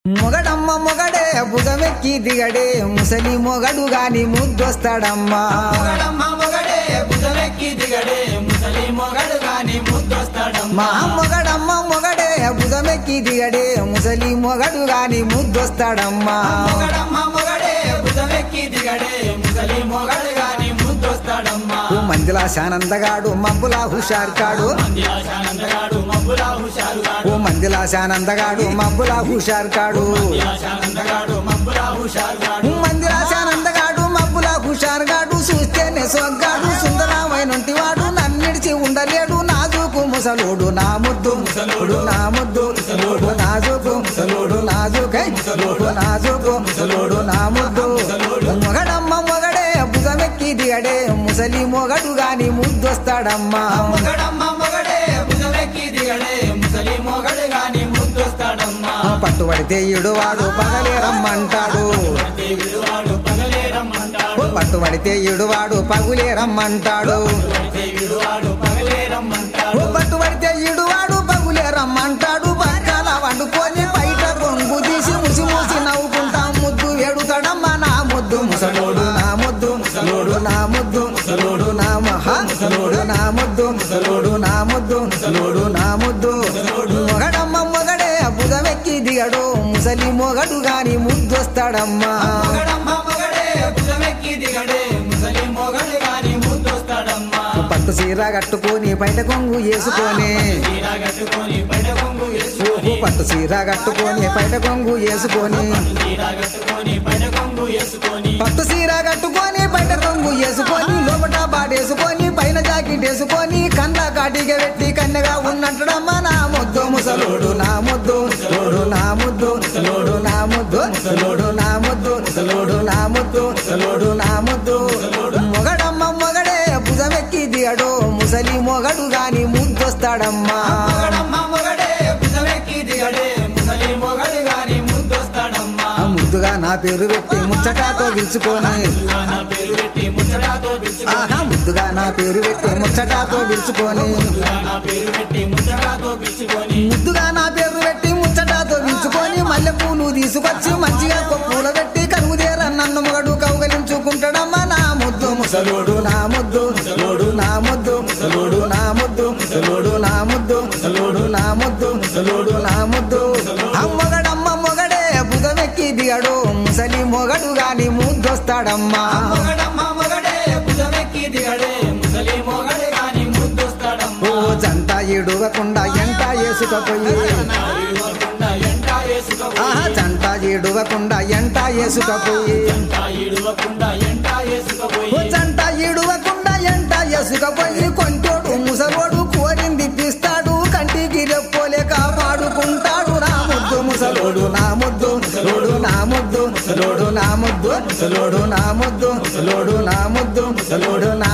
మొగడమ్మ మొగడే భుజమెక్కి దిగడే ముసలి మొగడు గాని ముద్దొస్తాడమ్మా మొగడమ్మ మొగడే భుజమెక్కి దిగడే ముసలి మొగడు గాని ముద్దొస్తాడమ్మా మా మొగడమ్మ మొగడే భుజమెక్కి దిగడే ముసలి మొగడు గాని ముద్దొస్తాడమ్మా మొగడమ్మ మొగడే భుజమెక్కి దిగడే ముసలి మొగడు గాని ముద్దొస్తాడమ్మా ఓ మందిలా శానందగాడు మబ్బులా హుషారు కాడు మందిరాశానందగాడు మబ్బులా హుషారుగాడు ఓ మందిలా శానందగాడు మబ్బులా హుషారు కాడు మందిరాశానందగాడు మబ్బులా హుషారుగాడు మందిరా శానందగాడు మబ్బులా హుషారు గాడు చూస్తేనే సొగ్గాడు సుందరమైనటి వాడు నన్నిడిచి ఉండలేడు నాజుకు ముసలోడు నా ముద్దు ముసలోడు నా ముద్దు ముసలోడు నాజుకు ముసలోడు నాజుకై ముసలోడు నాజుకు ముసలోడు నా ముద్దు మొగడమ్మ మొగడే భుజమెక్కి దిగడే ముసలి మొగడు గాని ముద్దొస్తాడమ్మా మొగడమ్మ మొగడే భుజమెక్కి దిగడే ముసలి మొగడు గాని ముద్దొస్తాడమ్మా పట్టుబడితే ఇడువాడు పగలే రమ్మంటాడు విడువాడు పగలే రమ్మంటాడు పట్టుబడితే ఇడువాడు పగులే రమ్మంటాడు విడువాడు పగలే రమ్మంటాడు ఓ పట్టుబడితే ఇడువాడు పగులే రమ్మంటాడు పక్కల వండుకొని బయట కొంగు తీసి ముసి మూసి నవ్వుకుంటా ముద్దు వేడుతాడమ్మా నా ముద్దు ముసలోడు నా ముద్దు ముసలోడు నా ముద్దు ముసలోడు నా మహా ముసలోడు నా ముద్దు ముసలోడు నా ముద్దు ముసలోడు నా ముద్దు మొగడమ్మ మొగడే బుధమెక్కి దిగడు ముసలి మొగడు గాని ముద్దొస్తాడమ్మా మొగడమ్మ మొగడే భుజమెక్కి దిగడే ముసలి మొగడు గాని ముద్దొస్తాడమ్మా పట్టు సీర కట్టుకొని బయట కొంగు వేసుకొని చీర కట్టుకొని బయట కొంగు వేసుకొని ఓ పట్టు సీర కట్టుకొని బయట కొంగు వేసుకొని చీర కట్టుకొని బయట కొంగు వేసుకొని పట్టు సీర కట్టుకొని బయట కొంగు వేసుకొని లోపట బాడేసుకొని పైన జాకెట్ వేసుకొని కంద కాటిగా పెట్టి కన్నెగా ఉన్నట్టుడమ్మా నా ముద్దు ముసలోడు నా ముద్దు ముసలోడు నా ముద్దు ముసలోడు నా ముద్దు ముసలోడు నా ముద్దు ముసలోడు నా ముద్దు ముసలోడు నా ముద్దు మొగడమ్మ మొగడే భుజమెక్కి దిగడు ముసలి మొగడు గాని ముద్దొస్తాడమ్మా మొగడమ్మ మొగడే భుజమెక్కి దిగడే ముసలి మొగడు గాని ముద్దొస్తాడమ్మా ఆ ముద్దుగా నా పేరు పెట్టి ముచ్చటాతో పిలుచుకొని నా పేరు పెట్టి ముచ్చటాతో పిలుచుకో ఆహా ముద్దుగా నా పేరు పెట్టి ముచ్చటాతో పిలుచుకొని నా పేరు పెట్టి ముచ్చటాతో పిలుచుకొని ముద్దుగా నా పేరు పెట్టి ముచ్చటాతో పిలుచుకొని మల్లె పూలు తీసుకొచ్చి మంచిగా పూల పెట్టి కనుగుదేర నన్ను మొగడు కౌగలించుకుంటాడమ్మా నా ముద్దు ముసలోడు నా ముద్దు ముసలోడు నా ముద్దు ముసలోడు నా ముద్దు ముసలోడు నా ముద్దు ముసలోడు నా ముద్దు ముసలోడు నా ముద్దు అమ్మగడమ్మ మొగడే బుధమెక్కి దిగడు ముసలి మొగడు గాని ముద్దొస్తాడమ్మా మొగడమ్మ మొగడే భుజమెక్కి దిగడే ముసలి మొగడు గాని ముద్దొస్తాడమ్మా ఓ జంట ఇడువకుండా ఎంట వేసుకపోయి ఇడవకుండా ఎంట వేసుకో ఆహా జంట ఇడువకుండా ఎంట వేసుకపోయి ఎంట ఇడవకుండా ఎంట వేసుకోపోయి ఓ జంట ఇడువకుండా ఎంట వేసుకపోయి కొంటోడు ముసలోడు కోరింది పిస్తాడు కంటికి రెప్పోలే కాపాడుకుంటాడు నా ముద్దు ముసలోడు నా ముద్దు ముసలోడు నా ముద్దు ముసలోడు నా ముద్దు ముసలోడు నా ముద్దు ముసలోడు నా ముద్దు ముసలోడు నా